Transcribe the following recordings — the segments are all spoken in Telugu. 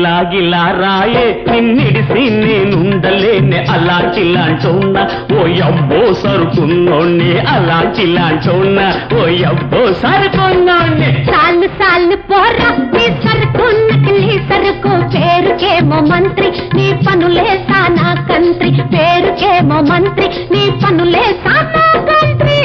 గిల్లా రాయే నిన్నిడిసి నేనుండలేనే అలాంటి లాంటోన్న ఓ అబ్బో సరుకున్నోణ్ణి అలాంటి లాంటోన్న ఓ అబ్బో సరుకున్నోణ్ణి సాలు సాలు పోరా నీ సరుకు నకిలీ సరుకు పేరుకేమో మంత్రి నీ పనులే సానా కంత్రి పేరుకేమో మంత్రి నీ పనులే సానా కంత్రి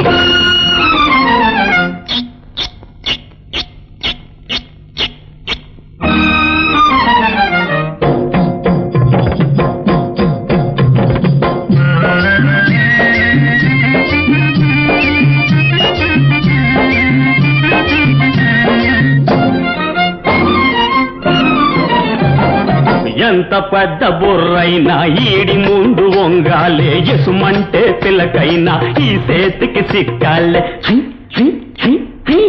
ఎంత పెద్ద బుర్రైనా ఈడి ముందు వంగాలే ఎసుమంటే పిల్లకైనా ఈ చేతికి సిక్కాలే హై, హై, హై, హై.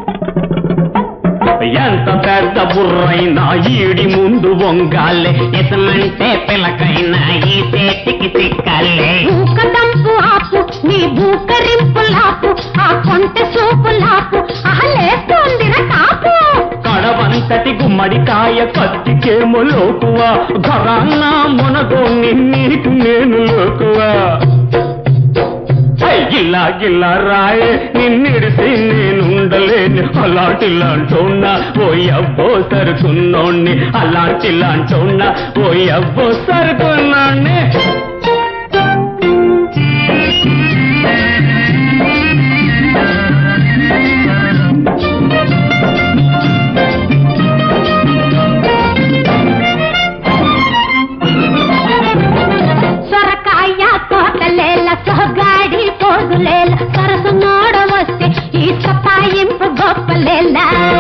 ఎంత పెద్ద బుర్రైనా ఈడి ముందు వంగాలే ఎసుమంటే పిల్లకైనా ఈ చేతికి సిక్కాలే భూకదంపు ఆపు నీ భూకరింపులాపు ఆ కొంటె సూపులాపు అహలేస్తోందిర కాపు కడవంతటి గుమ్మడికాయ కత్తికేమో లోకువా ఘరాన్న మునగోని నీకు నేను లోకువా హై, గిల్లా గిల్లా రాయే నిన్నిడిసి నేనుండలేను అలాంటి లాంటోన్నా ఓ అబ్బో సరుకున్నోణ్ణి అలాంటి లాంటోన్నా ఓ అబ్బో సరుకున్నోణ్ణి సొరకాయ తోటలేల సొగాడి పోగులేల సరసు నోడ వస్తే ఈ సపాయింపు గొప్పలేల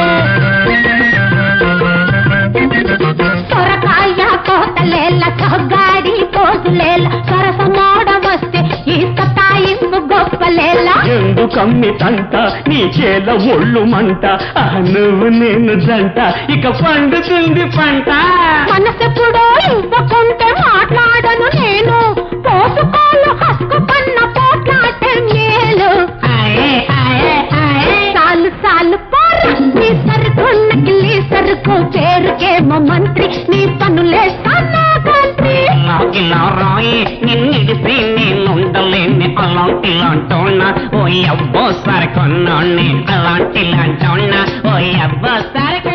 సొరకాయ తోటలేల సొగాడి పోగులేల సరసు నోడ వస్తే ఈ సపాయింపు గొప్పలేల ఎందుకమ్మి తంట నీ చేల ఒళ్ళు మంట ఆ నువ్వు నేను జంట ఇక పండుతుంది పంట మనసెప్పుడో ఇవ్వకుంటే మాట్లాడను నేను పోసుకోలు హస్కు కన్న పోట్లాటే మేలు సాలు సాలు పోరా నీ సరుకు నకిలీ సరుకు పేరుకేమో మంత్రి నీ పనులే సానా కంత్రి నాకిలా రాయి నిన్నిడిసి నేనుండలేని అలాంటి లాంటోన్నా ఓ అబ్బో సరకొన్నోణ్ణి అలాంటి లాంటోన్నా ఓ అబ్బో సరకొ